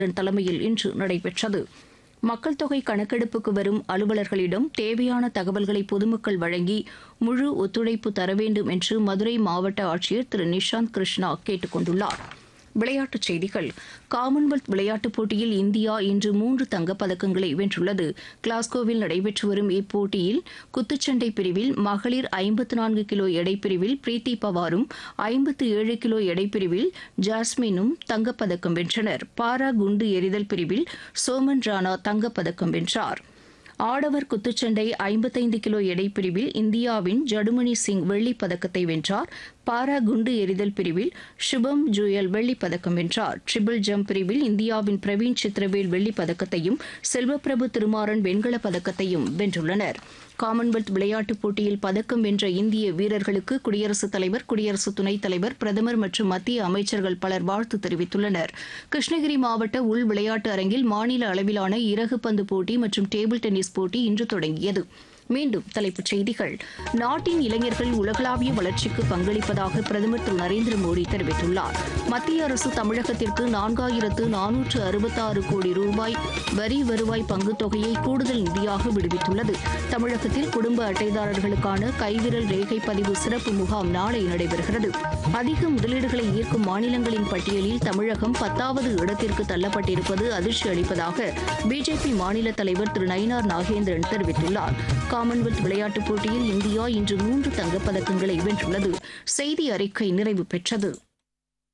தலைமையில் இன்று நடைபெற்றது மக்கள் தொகை கணக்கெடுப்புக்கு வரும் அலுவலர்களிடம் தேவையான தகவல்களை பொதுமக்கள் வழங்கி முழு ஒத்துழைப்பு தர வேண்டும் என்று மதுரை மாவட்ட ஆட்சியர் திரு நிஷாந்த் கிருஷ்ணா கேட்டுக் கொண்டுள்ளார் விளையாட்டுச் செய்திகள் காமன்வெல்த் விளையாட்டுப் போட்டியில் இந்தியா இன்று மூன்று தங்கப்பதக்கங்களை வென்றுள்ளது கிளாஸ்கோவில் நடைபெற்று வரும் இப்போட்டியில் குத்துச்சண்டை பிரிவில் மகளிர் ஐம்பத்து நான்கு கிலோ எடைப்பிரிவில் பிரீத்தி பவாரும் ஐம்பத்து ஏழு கிலோ எடைப்பிரிவில் ஜாஸ்மினும் தங்கப்பதக்கம் வென்றனர் பாரா குண்டு எறிதல் பிரிவில் சோமன் ராணா தங்கப்பதக்கம் வென்றார் ஆடவர் குத்துச்சண்டை ஐம்பத்தைந்து கிலோ எடைப்பிரிவில் இந்தியாவின் ஜடுமணி சிங் வெள்ளிப் பதக்கத்தை வென்றார் பாரா குண்டு எறிதல் பிரிவில் சுபம் ஜுயல் வெள்ளிப் பதக்கம் வென்றார் ட்ரிபிள் ஜம்ப் பிரிவில் இந்தியாவின் பிரவீன் சித்திரவேல் வெள்ளிப் பதக்கத்தையும் செல்வப்பிரபு திருமாறன் வெண்கலப் பதக்கத்தையும் வென்றுள்ளனர் காமன்வெல்த் விளையாட்டுப் போட்டியில் பதக்கம் வென்ற இந்திய வீரர்களுக்கு குடியரசுத் தலைவர் குடியரசு துணைத் தலைவர் பிரதமர் மற்றும் மத்திய அமைச்சர்கள் பலர் வாழ்த்து தெரிவித்துள்ளனர் கிருஷ்ணகிரி மாவட்ட உள் விளையாட்டு அரங்கில் மாநில அளவிலான இறகு பந்து போட்டி மற்றும் டேபிள் டென்னிஸ் போட்டி இன்று தொடங்கியது மீண்டும் தலைப்புச் செய்திகள் நாட்டின் இளைஞர்கள் உலகளாவிய வளர்ச்சிக்கு பங்களிப்பதாக பிரதமர் திரு நரேந்திர மோடி தெரிவித்துள்ளார் மத்திய அரசு தமிழகத்திற்கு நான்காயிரத்து நானூற்று அறுபத்தாறு கோடி ரூபாய் வரி வருவாய் பங்குத் தொகையை கூடுதல் நிதியாக விடுவித்துள்ளது தமிழகத்தில் குடும்ப அட்டைதாரர்களுக்கான கைவிரல் ரேகை பதிவு சிறப்பு முகாம் நாளை நடைபெறுகிறது அதிக முதலீடுகளை ஈர்க்கும் மாநிலங்களின் பட்டியலில் தமிழகம் பத்தாவது இடத்திற்கு தள்ளப்பட்டிருப்பது அதிர்ச்சி அளிப்பதாக பிஜேபி மாநில தலைவர் திரு நயினார் நாகேந்திரன் தெரிவித்துள்ளார் காமன்வெல்த் விளையாட்டுப் போட்டியில் இந்தியா இன்று மூன்று தங்கப்பதக்கங்களை வென்றுள்ளது செய்தி அறிக்கை நிறைவு பெற்றது